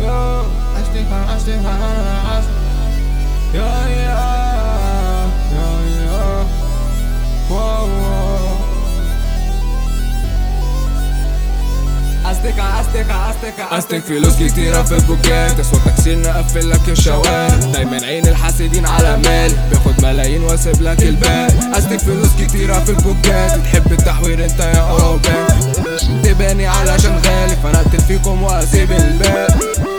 yo Aştıka aştıka Yo yo Yo yo Wow wow أصدقاء أصدقاء أصدقاء أستك فلوس كتيرة في البوكات أسوأ تكسير نقفل لك الشوارع دايما عين الحاسدين على مال باخد ملايين واسيب لك الباقي أستك فلوس كتيرة في البوكات تحب التحوير انت يا أوروبا تباني علشان غالي فانا اقتل فيكم واسيب الباقي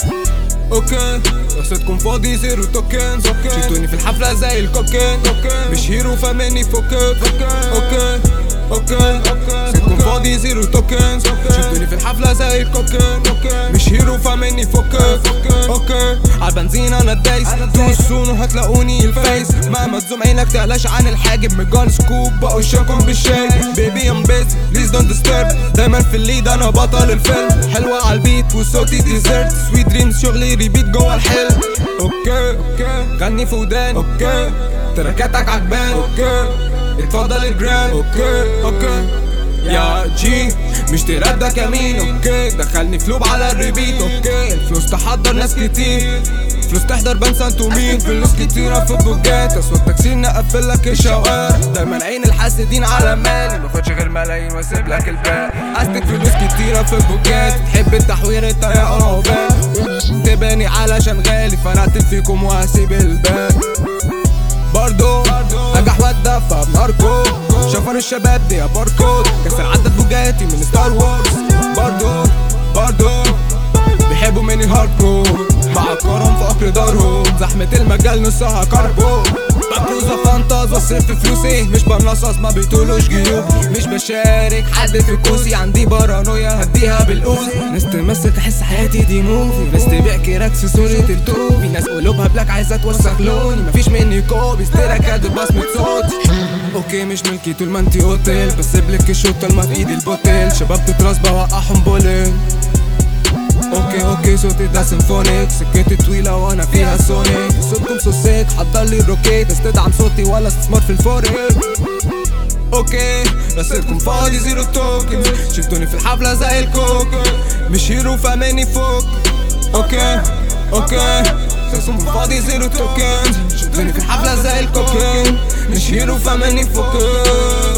اوكي رصيدكم فاضي زيرو توكن شفتوني في الحفلة زي الكوكين مش هيرو فماني فوكت اوكي اوكي رصيدكم فاضي زيرو توكن شفتوني في الحفلة زي الكوكين مش هيرو فماني فوكت اوكي عالبنزين انا دايس دوسون وهتلاقوني الفيس مهما تزوم عينك تقلقش عن الحاجب من جون سكوب بقوا شاكم بالشاي بيبي ام بيس بليز دونت ديسترب دايما في الليد انا بطل الفيلم حلوة عالبيت وصوتي ديزرت سويت دريمز شغلي ريبيت جوه الحلم اوكي اوكي غني في ودان اوكي تراكاتك عجبان اوكي اتفضل الجرام اوكي اوكي يا جي مش ترد كمين اوكي دخلني فلوب على الريبيت اوكي الفلوس تحضر ناس كتير فلوس تحضر بنسى انتو مين فلوس كتيرة في البوجات اسوأ تكسير نقفل لك الشوارع دايما عين الحاسدين على مالي ماخدش غير ملايين واسيب لك الباقي استك فلوس كتيرة في البوجات تحب التحوير انت يا اوروبا تباني علشان غالي فانا اقتل فيكم وهسيب الباقي برضو نجح واتدفى بناركو شفر الشباب دي باركود كسر عدد بوجاتي من ستار وورز برضو برضو بيحبوا مني الهاردكور بعكرهم في قطر دارهم زحمة المجال نصها كربو بكروزة فانتاز واصرف فلوسي مش بنصص ما بيطولوش جيوب مش بشارك حد في كوسي عندي بارانويا هديها بالقوس ناس تمثل تحس حياتي دي موفي ناس تبيع كراكس في صورة التوب في ناس قلوبها بلاك عايزة توسخ لوني مفيش مني كوبي ستيرك بصمة صوتي اوكي مش ملكي طول ما انتي اوتيل بس بلك الشوطة ما في ايدي البوتيل شباب تتراس بوقعهم بولين اوكي اوكي صوتي ده سيمفونيك سكتي طويلة وانا فيها سونيك صوتكم سوسيك حضر لي الروكيت استدعم صوتي ولا استثمار في الفوريك اوكي رصيدكم فاضي زيرو توكن شفتوني في الحفلة زي الكوكن مش هيرو فماني فوق اوكي اوكي رصيدكم فاضي زيرو توكن شفتوني في الحفلة زي الكوكن مش هيرو فماني فوق